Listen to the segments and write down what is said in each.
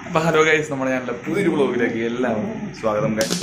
അപ്പൊ hello guys നമ്മുടെ ഞങ്ങളുടെ പുതിയൊരു ബ്ലോഗിലേക്ക് എല്ലാവർക്കും സ്വാഗതം ഗൈസ്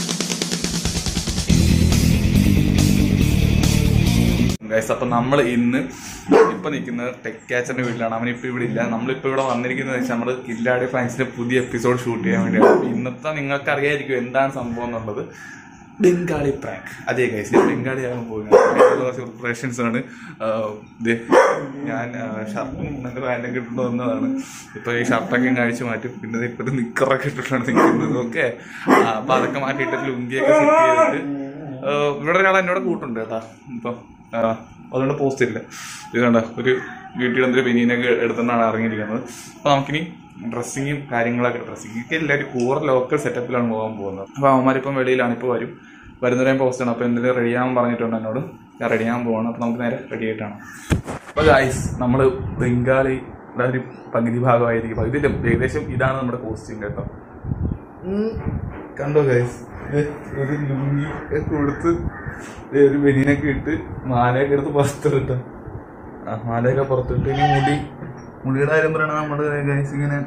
ഗൈസ് അപ്പൊ നമ്മൾ ഇന്ന് ഇപ്പൊ നിൽക്കുന്നത് ടെക് കാച്ചറിന്റെ വീട്ടിലാണ് അവൻ ഇപ്പൊ ഇവിടെ ഇല്ല നമ്മളിപ്പോ ഇവിടെ വന്നിരിക്കുന്നത് വെച്ചാൽ നമ്മൾ കില്ലാടി ഫ്രാൻസിന്റെ പുതിയ എപ്പിസോഡ് ഷൂട്ട് ചെയ്യാൻ വേണ്ടിയാണ് അപ്പൊ ഇന്നത്തെ നിങ്ങൾക്ക് അറിയായിരിക്കും എന്താണ് സംഭവം എന്നുള്ളത് ബംഗാളി പ്രാങ്ക് അതെ ഗൈസ് ഞാൻ ബംഗാളി ആകാൻ പോകുന്നത് കുറച്ച് പ്രിപ്പറേഷൻസ് ആണ് ആഹ് ദേ, ഞാൻ ഷർട്ടും നല്ല പാൻറ്റൊക്കെ ഇട്ടിട്ട് വന്നതാണ് ഇപ്പൊ ഈ ഷർട്ടൊക്കെ കഴിച്ച് മാറ്റും പിന്നെ ദേ ഇപ്പൊ ഇത് നിക്കറൊക്കെ ഇട്ടിട്ടാണ് നിൽക്കുന്നത് ഓക്കെ അപ്പൊ അതൊക്കെ മാറ്റിയിട്ട് ലുങ്കിയൊക്കെ സെറ്റ് ചെയ്തിട്ട് ആഹ് ഇവിടെ ഒരാൾ എന്നോട് കൂട്ടുണ്ട് കേട്ടാ ഇപ്പം ആഹ് അതുകൊണ്ട് പോസ്റ്റ് ഇല്ല ഇത് കണ്ട ഒരു വീട്ടിൽ എന്തൊരു ബനിയനൊക്കെ എടുത്തുകൊണ്ടാണ് ഇറങ്ങിയിരിക്കുന്നത് അപ്പൊ നമുക്കിനി ഡ്രസ്സിങ്ങും കാര്യങ്ങളൊക്കെ ഡ്രസ്സിങ് ഒക്കെ എല്ലാവരും കൂറ ലോക്കൽ സെറ്റപ്പിലാണ് പോകാൻ പോകുന്നത് അപ്പൊ അവന്മാരിപ്പം വെളിയിലാണ് ഇപ്പോൾ വരും വരുന്നവരെയും പോസ്റ്റ് ആണ് അപ്പൊ എന്തെങ്കിലും റെഡി ആവാൻ പറഞ്ഞിട്ടുണ്ട് എന്നോട് ഞാൻ റെഡി ആവാൻ പോവാണ് അപ്പൊ നമുക്ക് നേരെ റെഡി ആയിട്ടാണ് അപ്പൊ ഗായ്സ് നമ്മള് ബംഗാളിയുടെ ഒരു പകുതി ഭാഗമായിരിക്കും പകുതി ഇല്ല, ഏകദേശം ഇതാണ് നമ്മുടെ കോസ്റ്റ്യൂം കേട്ടോ ഉം. കണ്ടോ ഗൈസ് ഒരു ലുങ്കി ഒക്കെ കൊടുത്ത് ദേ ഒരു ബനിയനൊക്കെ ഇട്ട് മാലയൊക്കെ എടുത്ത് പുറത്തിട്ട് ആ മാലയൊക്കെ പുറത്തിട്ട് ഇനി മുടി മുടിയുടെ കാര്യം പറയണ നമ്മുടെ ഗൈസ് ഇങ്ങനെ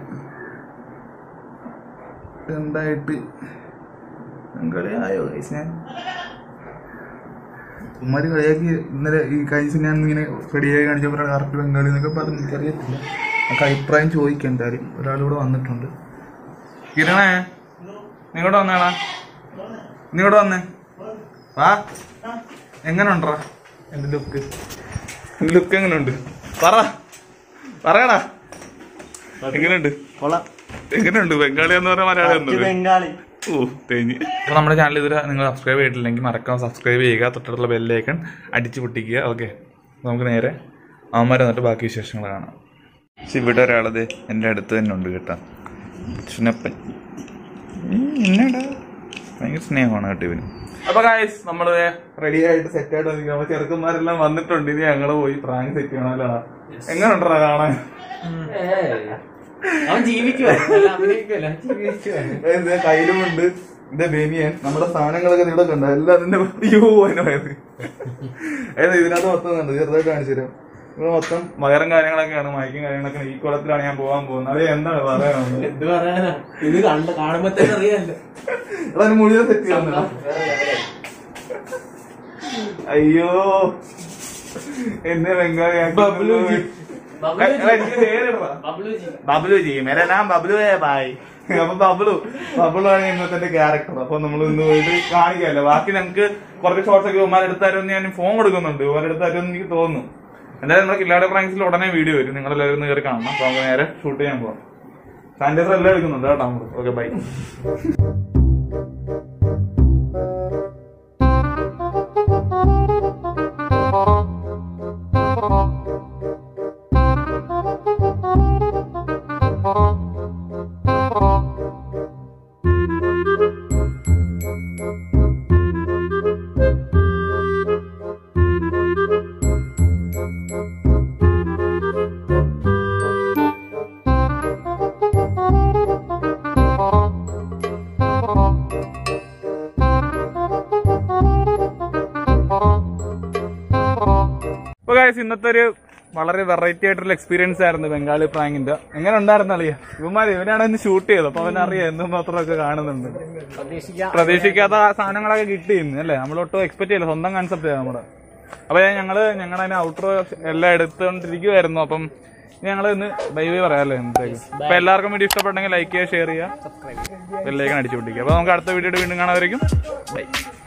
എന്തായിട്ട് കളിയായോ ഗൈസ് ഞാൻ ഉമ്മാര് കളിയാക്കി ഇന്നലെ ഈ കഴിഞ്ഞ ഞാൻ ഇങ്ങനെ റെഡിയായി കാണിച്ചപ്പോഴാണ് കറക്റ്റ് ബംഗാളി എന്നൊക്കെ പറഞ്ഞു എനിക്കറിയത്തില്ല നമുക്ക് അഭിപ്രായം ചോദിക്കാം എന്തായാലും ഒരാളിവിടെ വന്നിട്ടുണ്ട് കിരണേ നിങ്ങോട്ട് വന്നേടാ നിങ്ങോട്ട് വന്നേ വാ എങ്ങനെ ഉണ്ടറാ എന്റെ ലുക്ക് ലുക്ക് എങ്ങനെയുണ്ട് പറ പറയടാ എങ്ങനെയുണ്ട് കൊള്ളാം എങ്ങനെയുണ്ട് ബംഗാളി എന്ന് പറഞ്ഞ മലയാളം ഇത് ബംഗാളി ഓ തേഞ്ഞ് അപ്പൊ നമ്മുടെ ചാനൽ ഇതുവരെ നിങ്ങൾ സബ്സ്ക്രൈബ് ചെയ്തിട്ടില്ലെങ്കിൽ മറക്കാം സബ്സ്ക്രൈബ് ചെയ്യുക തൊട്ടടുത്തുള്ള ബെല്ലേക്കൺ അടിച്ചു പൊട്ടിക്കുക ഓക്കെ നമുക്ക് നേരെ അവന്മാരെ വന്നിട്ട് ബാക്കി വിശേഷങ്ങൾ കാണാം പക്ഷെ ഇവിടെ ഒരാളത് എൻ്റെ അടുത്ത് തന്നെ ഉണ്ട് കേട്ടോ ചുനപ്പൻ എന്നാടാ ഭയങ്കര സ്നേഹമാണ് കേട്ടോ ഇവന് അപ്പൊ ഗായ്സ് നമ്മള് റെഡി ആയിട്ട് സെറ്റ് ആയിട്ട് നിൽക്കുക അപ്പൊ ചെറുക്കന്മാരെല്ലാം വന്നിട്ടുണ്ട് ഇനി ഞങ്ങള് പോയി പ്രാങ്ക് സെറ്റ് ചെയ്യണമല്ലോ എങ്ങനെ ഉണ്ടോ കാണാൻ അവൻ ജീവിക്കുക അഭിനയിക്കുവല്ല ജീവിക്കുക ഇത് കയ്യിലുമുണ്ട് ഇത് ബേനിയൻ നമ്മുടെ സാധനങ്ങളൊക്കെ ഇവിടെ കണ്ട എല്ലാം അതിന്റെ അയ്യോ അതിന്റെ വയറ് അതായത് ഇതിനകത്ത് മൊത്തം കണ്ടു ചെറുതായിട്ട് കാണിച്ചു തരാം ഇവിടെ മൊത്തം വയറും കാര്യങ്ങളൊക്കെയാണ് മയക്കും കാര്യങ്ങളൊക്കെ ഈ കുളത്തിലാണ് ഞാൻ പോകാൻ പോകുന്നത് അത് എന്താണ് പറയാനുള്ളത് എന്ത് പറയാനാ ഇത് കണ്ട് കാണുമ്പോ തന്നെ അറിയാലോ അതതിന് മുഴുവൻ സെറ്റ് ചെയ്യുന്നുണ്ടോ അയ്യോ എന്നെ ബംഗാളി ബബ്ലു ജി മേരെ നാം ബബ്ലു ഹേ ബായ് അപ്പൊ ബബ്ലു ബബ്ലു ആണ് ഇന്നത്തെ ക്യാരക്ടർ അപ്പൊ നമ്മൾ ഇന്ന് പോയിട്ട് കാണിക്കല്ലോ ബാക്കി ഞങ്ങൾക്ക് കുറച്ച് ഷോർട്സ് ഒക്കെ ഉമ്മാരെ എടുത്താരും ഞാൻ ഫോൺ കൊടുക്കുന്നുണ്ട് ഉമ്മാരെ എടുത്താരും എനിക്ക് തോന്നുന്നു എന്തായാലും നമ്മുടെ കില്ലാടെ പ്രാങ്ക്സിൽ ഉടനെ വീഡിയോ വരും നിങ്ങൾ എല്ലാവരും ഒന്ന് കയറി കാണണം അപ്പൊ നമുക്ക് നേരെ ഷൂട്ട് ചെയ്യാൻ പോവാം സാനിറ്റൈസർ എല്ലാം എടുക്കുന്നുണ്ട് കേട്ടോ നമ്മൾ ഓക്കെ ബൈ അപ്പൊ ഗായ്സ് ഇന്നത്തെ ഒരു വളരെ വെറൈറ്റി ആയിട്ടുള്ള എക്സ്പീരിയൻസ് ആയിരുന്നു ബംഗാളി പ്രാങ്കിന്റെ എങ്ങനെ ഉണ്ടായിരുന്നു അറിയാ ഇവന്മാര് ഇവനാണ് ഇന്ന് ഷൂട്ട് ചെയ്തത് അപ്പൊ അവനറിയാം എന്തും മാത്രമൊക്കെ കാണുന്നുണ്ട് പ്രതീക്ഷിക്കാം പ്രതീക്ഷിക്കാത്ത സാധനങ്ങളൊക്കെ കിട്ടി ഇന്ന് അല്ലേ നമ്മൾ ഒട്ടും എക്സ്പെക്ട് ചെയ്യില്ല സ്വന്തം കൺസെപ്റ്റ് നമ്മുടെ അപ്പൊ ഞങ്ങള് ഞങ്ങളുടെ അതിന് ഔട്ടർ എല്ലാം എടുത്തുകൊണ്ടിരിക്കുവായിരുന്നു അപ്പം ഞങ്ങൾ ഇന്ന് ബൈ ബൈ പറയാല്ലേ ഇന്നത്തേക്ക് അപ്പൊ എല്ലാവർക്കും വീഡിയോ ഇഷ്ടപ്പെട്ടെങ്കിൽ ലൈക്ക് ചെയ്യുക ഷെയർ ചെയ്യുക ബെല്ലേക്കാൻ അടിച്ചു പൊട്ടിക്കുക അപ്പൊ നമുക്ക് അടുത്ത വീഡിയോ വീണ്ടും കാണാമായിരിക്കും ബൈ